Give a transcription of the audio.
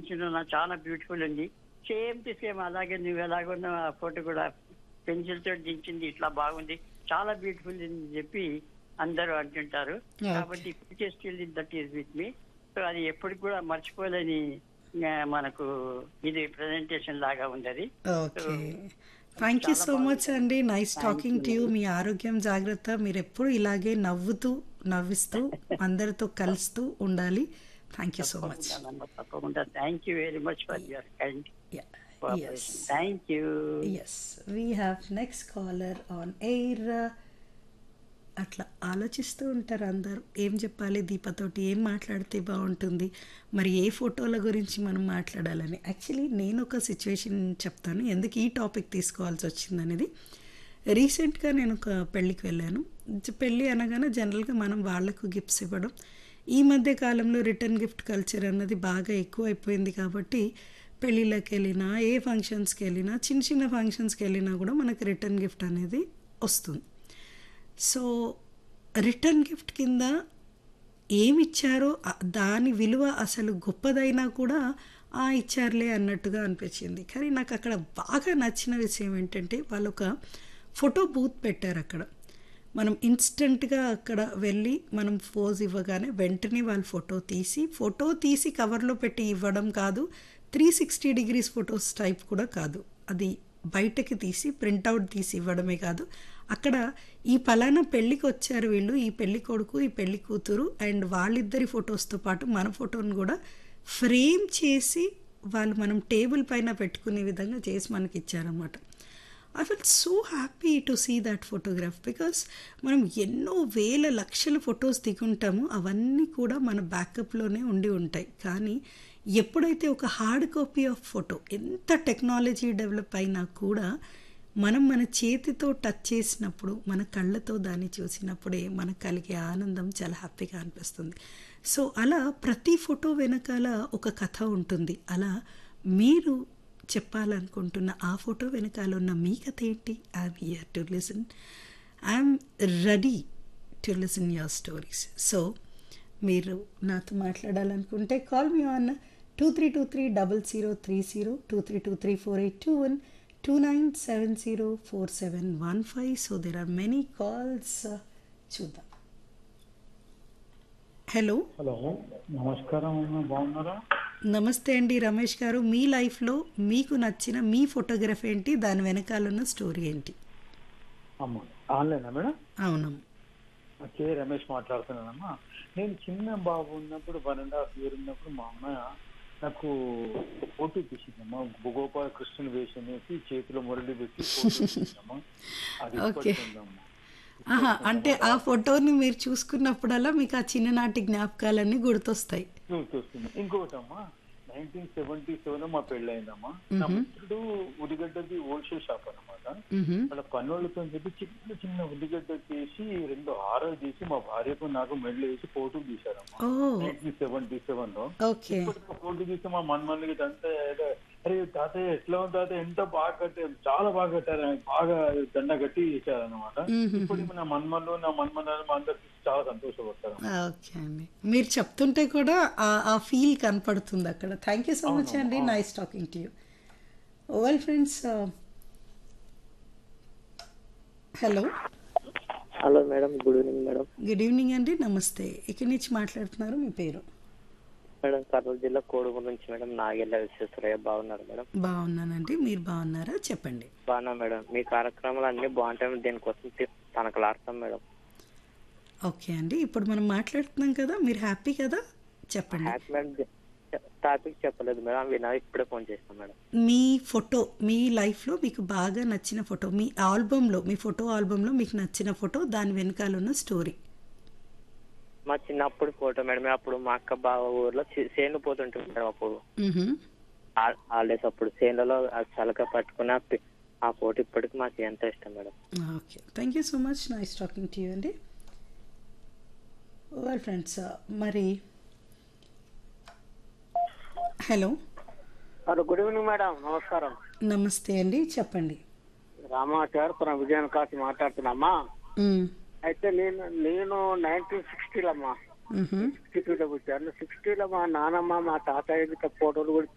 దించున్నా చాలా బ్యూటిఫుల్ ఉంది same to same అలాగే నువ్వు ఎలాగున్న ఆ ఫోటో కూడా పెన్సిల్ తోటి దించింది ఇట్లా బాగుంది చాలా బ్యూటిఫుల్ అని చెప్పి అందరూ అంటుంటారు Okay. కాబట్టి future still that is with me so అది ఎప్పటికి కూడా మర్చిపోలేని ఆ, మనకు ఇది ప్రెజెంటేషన్ లాగా ఉంది అది okay thank you so much అండి నైస్ టాకింగ్ టు యూ మీ ఆరోగ్యం జాగ్రత్త మీరు ఎప్పుడు ఇలాగే నవ్వుతూ నవ్విస్తూ అందరితో కలుస్తూ ఉండాలి థ్యాంక్ యూ సో మచ్ తప్పకుండా, తప్పకుండా thank you very much for your kindness thank you yes we have next caller on air అట్లా ఆలోచిస్తూ ఉంటారు అందరూ ఏం చెప్పాలి దీపతోటి ఏం మాట్లాడితే బాగుంటుంది మరి ఏ ఫోటోల గురించి మనం మాట్లాడాలని యాక్చువల్లీ నేను ఒక సిచ్యువేషన్ చెప్తాను ఎందుకు ఈ టాపిక్ తీసుకోవాల్సి వచ్చింది అనేది రీసెంట్గా నేను ఒక పెళ్ళికి వెళ్ళాను జ- పెళ్ళి అనగానే జనరల్గా మనం వాళ్ళకు గిఫ్ట్స్ ఇవ్వడం ఈ మధ్య కాలంలో రిటర్న్ గిఫ్ట్ కల్చర్ అన్నది బాగా ఎక్కువ అయిపోయింది కాబట్టి పెళ్ళిళ్ళకి వెళ్ళినా ఏ ఫంక్షన్స్కి వెళ్ళినా చిన్న చిన్న ఫంక్షన్స్కి వెళ్ళినా కూడా మనకి రిటర్న్ గిఫ్ట్ అనేది వస్తుంది సో రిటర్న్ గిఫ్ట్ కింద ఏమి ఇచ్చారో ఆ- దాని విలువ అసలు గొప్పదైనా కూడా ఆ ఇచ్చారులే అన్నట్టుగా అనిపించింది కానీ నాకు అక్కడ బాగా నచ్చిన విషయం ఏంటంటే వాళ్ళు ఒక ఫోటో బూత్ పెట్టారు అక్కడ మనం ఇన్స్టెంట్గా అక్కడ వెళ్ళి మనం పోజ్ ఇవ్వగానే వెంటనే వాళ్ళు ఫోటో తీసి ఫోటో తీసి కవర్లో పెట్టి ఇవ్వడం కాదు three sixty degrees photos type కూడా కాదు అది బయటకి తీసి ప్రింట్అవుట్ తీసి ఇవ్వడమే కాదు అక్కడ ఈ పలానా పెళ్ళికి వచ్చారు వీళ్ళు ఈ పెళ్లి కొడుకు ఈ పెళ్లి కూతురు అండ్ వాళ్ళిద్దరి ఫొటోస్తో పాటు మన ఫోటోని కూడా ఫ్రేమ్ చేసి వాళ్ళు మనం టేబుల్ పైన పెట్టుకునే విధంగా చేసి మనకి ఇచ్చారన్నమాట I feel so happy to see that photograph because మనం ఎన్నో వేల లక్షల ఫొటోస్ దిగుంటామో అవన్నీ కూడా మన బ్యాకప్లోనే ఉండి ఉంటాయి కానీ ఎప్పుడైతే ఒక హార్డ్ కాపీ ఆఫ్ ఫోటో ఎంత టెక్నాలజీ డెవలప్ అయినా కూడా మనం మన చేతితో టచ్ చేసినప్పుడు మన కళ్ళతో దాన్ని చూసినప్పుడే మనకు కలిగే ఆనందం చాలా హ్యాపీగా అనిపిస్తుంది సో అలా ప్రతి ఫోటో వెనకాల ఒక కథ ఉంటుంది అలా మీరు చెప్పాలనుకుంటున్న ఆ ఫోటో వెనకాల ఉన్న మీ కథ ఏంటి I'm here to listen I'm ready to listen your stories so మీరు నాతో మాట్లాడాలనుకుంటే call me on two three two three double zero three zero two three two three four eight two one two nine seven zero four seven one five so there are many calls చూద్దాం hello hello నమస్కారం అమ్మ బాగున్నారా నమస్తే అండి రమేష్ గారు మీ లైఫ్లో మీకు నచ్చిన మీ ఫోటోగ్రఫీ ఏంటి దాని వెనకాల ఉన్న స్టోరీ ఏంటి అమ్మ ఆన్లైనా మేడం అవునమ్మా కే రమేష్ మాట్లాడుతున్నానమ్మా నేను చిన్న బాబు ఉన్నప్పుడు వన్ అండ్ హాఫ్ ఇయర్ ఉన్నప్పుడు మా అమ్మాయి నాకు ఫోటో తీసిందమ్మా గోపాల కృష్ణుని వేషం వేసి చేతిలో మురళి పెట్టి ఫోటో తీసిందమ్మా అది ఓకే. ఇప్పటికీ ఉందమ్మా ఆహా అంటే ఆ ఫోటోని మీరు చూసుకున్నప్పుడల్లా మీకు ఆ చిన్ననాటి జ్ఞాపకాలన్నీ గుర్తొస్తాయి చూస్తుంది ఇంకొకటమ్మా నైన్టీన్ సెవెంటీ సెవెన్ మా పెళ్ళయిందమ్మా నా మిత్రుడు ఉడిగడ్డది హోల్సేల్ షాప్ అన్నమాట మ్హూ. వాళ్ళ పనులతో చెప్పి చిన్న చిన్న ఉల్లిగడ్డ చేసి రెండు హారాలు చేసి మా భార్యకు నాకు మెడలు వేసి ఫోటో తీశారమ్మా ఓ నైన్టీన్ సెవెంటీ సెవెన్ లో ఓకే ఇప్పటికి ఫోటో తీస్తే మా మన్మల్ని అంతా ఏదో, అరే తాతయ్య ఎట్లా ఉంది తాతయ్య ఎంత బాగా కట్టారు చాలా బాగా కట్టారు అని బాగా దండ కట్టి ఇచ్చారనమాట ఇప్పటికి నా మన్మల్లు నా మన్మల్ని మా అందరికి చాలా సంతోషపడతారు ఓకే అండి మీరు చెప్తుంటే కూడా ఆ- ఆ ఫీల్ కనపడుతుంది అక్కడ థ్యాంక్ యూ సో మచ్ అండి nice talking to you well friends hello hello madam good evening madam good evening అండి నమస్తే ఇక్కడి నుంచి మాట్లాడుతున్నారు మీ పేరు మేడం కర్నూలు జిల్లా కోడుమూరు నుంచి మేడం నాగెల్ల విశ్వేశ్వరయ్య బాగున్నారు మేడం బాగున్నానండి మీరు బాగున్నారా చెప్పండి బాగున్నా మేడం మీ కార్యక్రమాలు అన్ని బాగుంటాయి దేనికోసం తి- తనకలాడతాం మేడం ఓకే అండి ఇప్పుడు మనం మాట్లాడుతున్నాం కదా మీరు హ్యాపీ కదా చెప్పండి హ్యాపీ మేడం టాపిక్ చెప్పలేదు మేడం వినా ఇప్పుడే ఫోన్ చేస్తాం మేడం మీ ఫోటో మీ లైఫ్లో మీకు బాగా నచ్చిన ఫోటో మీ ఆల్బంలో మీ ఫోటో ఆల్బంలో మీకు నచ్చిన ఫోటో దాని వెనకాల ఉన్న స్టోరీ మా చిన్నప్పుడు ఫోటో మేడం అప్పుడు మా అక్క బావ ఊర్లో చే- చేను పోతుంటుంది మేడం అప్పుడు హాలిడేస్ అప్పుడు చేనులలో ఆ చలక పట్టుకుని ఆ పి- ఆ ఫోటో ఇప్పటికి మాకు ఎంత ఇష్టం madam okay thank you so much nice talking to you అండి వెల్ ఫ్రెండ్స్ మరి hello hello good evening madam నమస్కారం నమస్తే అండి చెప్పండి రామాచార్ ఫ్రమ్ విజయన్ కాసి మాట్లాడుతున్నామ్మా మ్మ్. అయితే నేను నేను నైన్టీన్ సిక్స్టీలో అమ్మా మ్హూ. సిక్స్టీ టూలో పుట్టాను సిక్స్టీలో మా నానమ్మ మా తాతయ్య గిట్ల ఫోటోలు కూడా